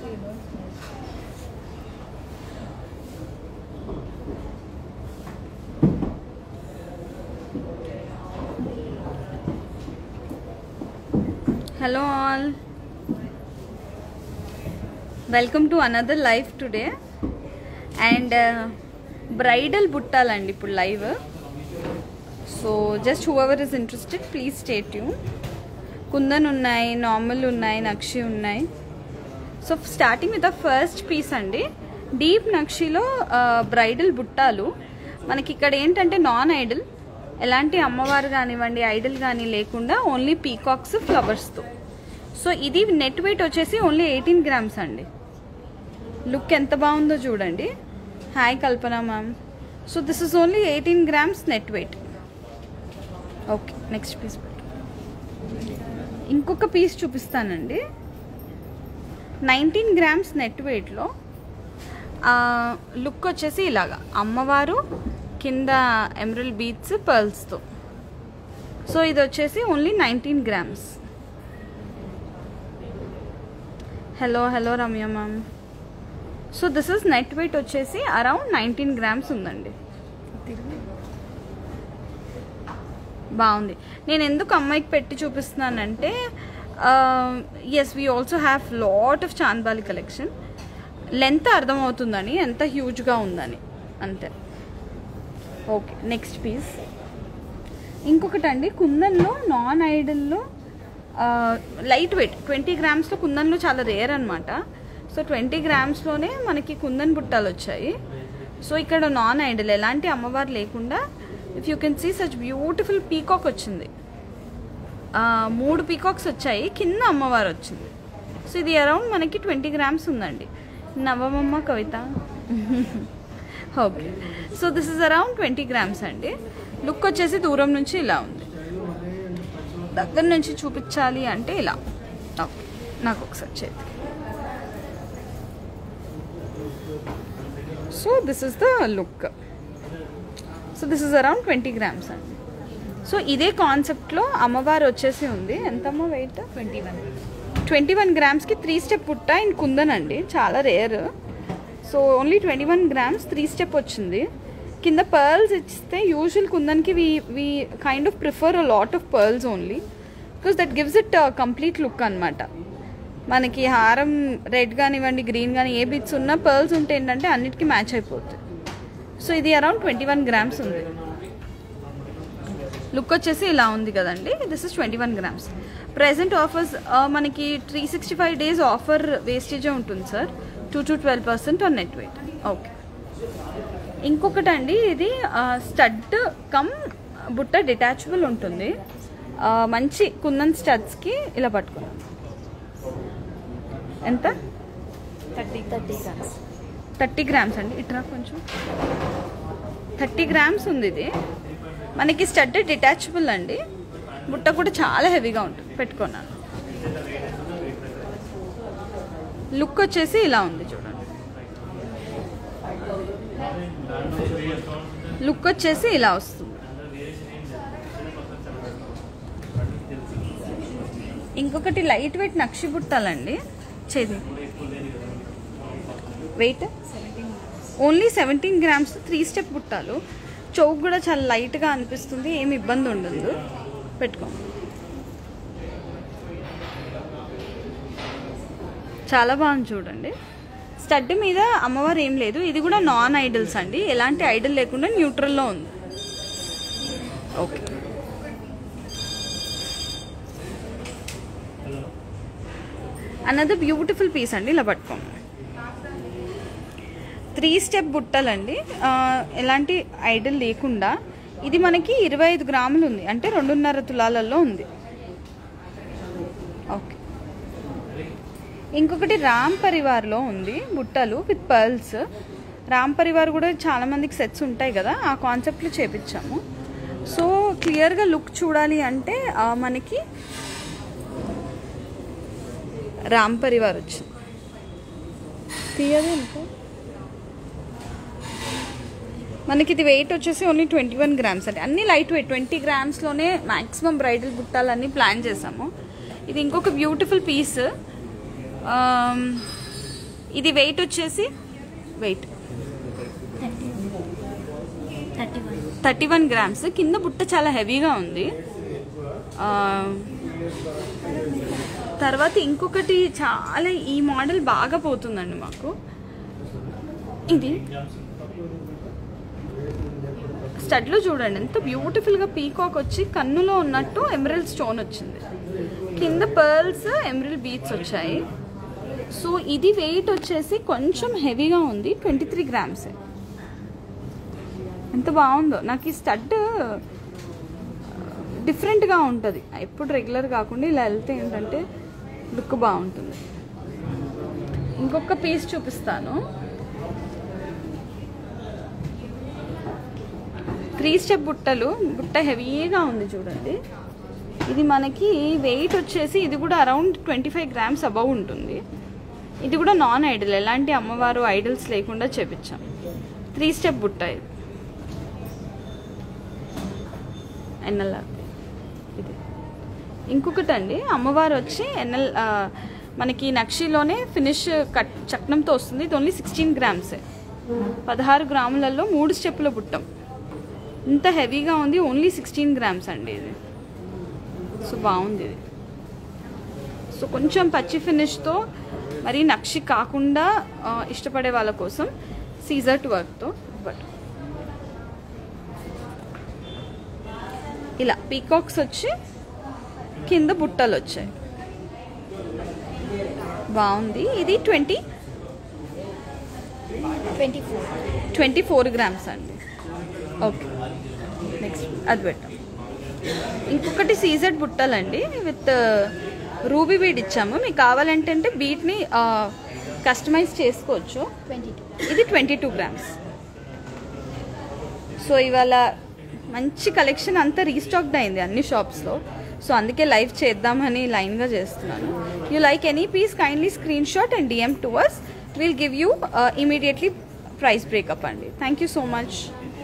hello all welcome to another live today and bridal బుట్టాలండి ఇప్పుడు live so just whoever is interested please state you kundan ఉన్నాయి normal ఉన్నాయి నక్షి ఉన్నాయి so starting with the first piece అండి deep నక్షిలో bridal బుట్టాలు మనకి ఇక్కడ ఏంటంటే నాన్ ఐడల్ ఎలాంటి అమ్మవారు కానివ్వండి ఐడల్ కానీ లేకుండా ఓన్లీ పీకాక్స్ ఫ్లవర్స్తో సో ఇది నెట్ వెయిట్ వచ్చేసి ఓన్లీ ఎయిటీన్ గ్రామ్స్ అండి లుక్ ఎంత బాగుందో చూడండి hi Kalpana ma'am so this is only eighteen grams net weight okay next piece పెట్టు ఇంకొక పీస్ చూపిస్తానండి నైన్టీన్ గ్రామ్స్ నెట్ వెయిట్లో లుక్ వచ్చేసి ఇలాగా అమ్మవారు కింద ఎమరల్ బీట్స్ పర్ల్స్తో సో ఇది వచ్చేసి only nineteen grams hello hello Ramya ma'am so this is net weight వచ్చేసి అరౌండ్ నైన్టీన్ గ్రామ్స్ ఉందండి బాగుంది నేను ఎందుకు అమ్మాయికి పెట్టి చూపిస్తున్నానంటే yes we also have lot of chandbali collection length అర్థమవుతుందని ఎంత హ్యూజ్గా ఉందని అంతే ఓకే నెక్స్ట్ పీస్ ఇంకొకటి అండి కుందన్లో నాన్ ఐడల్లో లైట్ వెయిట్ ట్వంటీ గ్రామ్స్లో కుందన్లో చాలా రేర్ అనమాట సో ట్వంటీ గ్రామ్స్లోనే మనకి కుందన్ బుట్టాలు వచ్చాయి సో ఇక్కడ నాన్ ఐడల్ ఎలాంటి అమ్మవారు లేకుండా if you can see such beautiful peacock వచ్చింది ఆ, మూడు పీకాక్స్ వచ్చాయి కింద అమ్మవారు వచ్చింది సో ఇది అరౌండ్ మనకి ట్వంటీ గ్రామ్స్ ఉందండి నవమమ్మ Kavitha okay so this is around twenty grams అండి లుక్ వచ్చేసి దూరం నుంచి ఇలా ఉంది దగ్గర నుంచి చూపించాలి అంటే ఇలా ఓకే నాకు ఒకసారి చేతికి so this is the look so this is around twenty grams అండి సో ఇదే కాన్సెప్ట్లో అమ్మవారు వచ్చేసి ఉంది ఎంతమ్మ weight twenty one twenty one గ్రామ్స్కి three step put in kundan అండి చాలా rare so only twenty one grams three step వచ్చింది కింద పర్ల్స్ ఇస్తే యూజువల్ కుందన్కి we we kind of prefer a lot of pearls only because that gives it complete look అనమాట మనకి హారం రెడ్ కానివ్వండి గ్రీన్ కానీ ఏ బిట్స్ ఉన్నా పర్ల్స్ ఉంటే ఏంటంటే అన్నిటికీ మ్యాచ్ అయిపోతుంది సో ఇది అరౌండ్ ట్వంటీ వన్ గ్రామ్స్ ఉంది లుక్ వచ్చేసి ఇలా ఉంది కదండి this is twenty one grams present offers మనకి three sixty five days offer వేస్టేజే ఉంటుంది sir two to twelve percent on net weight okay ఇంకొకటి అండి ఇది స్టడ్ కమ్ బుట్ట డిటాచబుల్ ఉంటుంది ఆ, మంచి కుందన్ స్టడ్స్కి ఇలా పట్టుకున్నాం ఎంత thirty thirty grams thirty grams అండి ఇట్రా కొంచెం థర్టీ గ్రామ్స్ ఉంది ఇది మనకి స్టడ్ డిటాచబుల్ అండి బుట్ట కూడా చాలా హెవీగా ఉంటుంది పెట్టుకున్నాను లుక్ వచ్చేసి ఇలా ఉంది చూడండి లుక్ వచ్చేసి ఇలా వస్తుంది ఇంకొకటి లైట్ వెయిట్ నక్షి బుట్టాలండి చేది weight only seventeen grams three step బుట్టాలు చౌక్ కూడా చాలా లైట్గా అనిపిస్తుంది ఏమి ఇబ్బంది ఉండదు పెట్టుకో చాలా బాగుంది చూడండి స్టడ్ మీద అమ్మవారు ఏం లేదు ఇది కూడా నాన్ ఐడల్స్ అండి ఎలాంటి ఐడల్ లేకుండా న్యూట్రల్లో ఉంది ఓకే అన్నది బ్యూటిఫుల్ పీస్ అండి ఇలా పట్టుకోండి త్రీ స్టెప్ బుట్టలండి ఆ, ఎలాంటి ఐడల్ లేకుండా ఇది మనకి ఇరవై ఐదు గ్రాములు ఉంది అంటే రెండున్నర తులాలలో ఉంది ఓకే ఇంకొకటి రామ్ పరివార్లో ఉంది బుట్టలు విత్ పర్ల్స్ రామ్ పరివార్ కూడా చాలా మందికి సెట్స్ ఉంటాయి కదా ఆ కాన్సెప్ట్లు చేపించాము సో క్లియర్గా లుక్ చూడాలి అంటే ఆ, మనకి రామ్ పరివార్ వచ్చింది తీయదే ఇంకా మనకి ఇది వెయిట్ వచ్చేసి ఓన్లీ ట్వంటీ వన్ గ్రామ్స్ అండి అన్ని లైట్ వెయిట్ ట్వంటీ గ్రామ్స్లోనే మ్యాక్సిమం బ్రైడల్ బుట్టాలన్నీ ప్లాన్ చేసాము ఇది ఇంకొక బ్యూటిఫుల్ పీస్ ఇది వెయిట్ వచ్చేసి weight thirty one thirty one grams కింద బుట్ట చాలా హెవీగా ఉంది ఆ, తర్వాత ఇంకొకటి చాలా ఈ మోడల్ బాగా పోతుందండి మాకు ఇది స్టడ్లో చూడండి ఎంత బ్యూటిఫుల్గా పీకాక్ వచ్చి కన్నులో ఉన్నట్టు ఎమరల్ స్టోన్ వచ్చింది కింద పర్ల్స్ ఎమరల్ బీట్స్ వచ్చాయి సో ఇది వెయిట్ వచ్చేసి కొంచెం హెవీగా ఉంది ట్వంటీ త్రీ గ్రామ్స్ ఎంత బాగుందో నాకు ఈ స్టడ్ డిఫరెంట్గా ఉంటుంది ఎప్పుడు రెగ్యులర్ కాకుండా ఇలా వెళ్తే ఏంటంటే లుక్ బాగుంటుంది ఇంకొక పీస్ చూపిస్తాను త్రీ స్టెప్ బుట్టలు బుట్ట హెవీగా ఉంది చూడండి ఇది మనకి వెయిట్ వచ్చేసి ఇది కూడా around twenty five grams above ఉంటుంది ఇది కూడా నాన్ ఐడల్ ఎలాంటి అమ్మవారు ఐడల్స్ లేకుండా చేపించాం త్రీ స్టెప్ బుట్ట ఇది ఎన్ఎల్ఆర్ ఇది ఇంకొకటి అండి అమ్మవారు వచ్చి ఎన్ఎల్ ఆ, మనకి నక్షిలోనే ఫినిష్ కట్ చక్నంతో వస్తుంది ఇది ఓన్లీ సిక్స్టీన్ గ్రామ్సే పదహారు గ్రాములలో మూడు స్టెప్పుల బుట్టం ఇంత హెవీగా ఉంది ఓన్లీ సిక్స్టీన్ గ్రామ్స్ అండి ఇది సో బాగుంది ఇది సో కొంచెం పచ్చి ఫినిష్తో మరి నక్షి కాకుండా ఆ, ఇష్టపడే వాళ్ళ కోసం సీజర్ట్ వర్క్తో బట్ ఇలా పీకాక్స్ వచ్చి కింద బుట్టలు వచ్చాయి బాగుంది ఇది twenty twenty four twenty four grams అండి ఓకే నెక్స్ట్ అది పెట్టాం ఇంకొకటి సీజెడ్ బుట్టలండి విత్ రూబీ బీడ్ ఇచ్చాము మీకు కావాలంటే అంటే బీట్ని కస్టమైజ్ చేసుకోవచ్చు ట్వంటీ టూ ఇది ట్వంటీ టూ గ్రామ్స్ సో ఇవాళ మంచి కలెక్షన్ అంతా రీస్టాక్డ్ అయింది అన్ని షాప్స్లో సో అందుకే లైవ్ చేద్దామని లైన్గా చేస్తున్నాను you like any piece kindly screen shot and DM to us will give you immediately price breakup అండి థ్యాంక్ యూ సో మచ్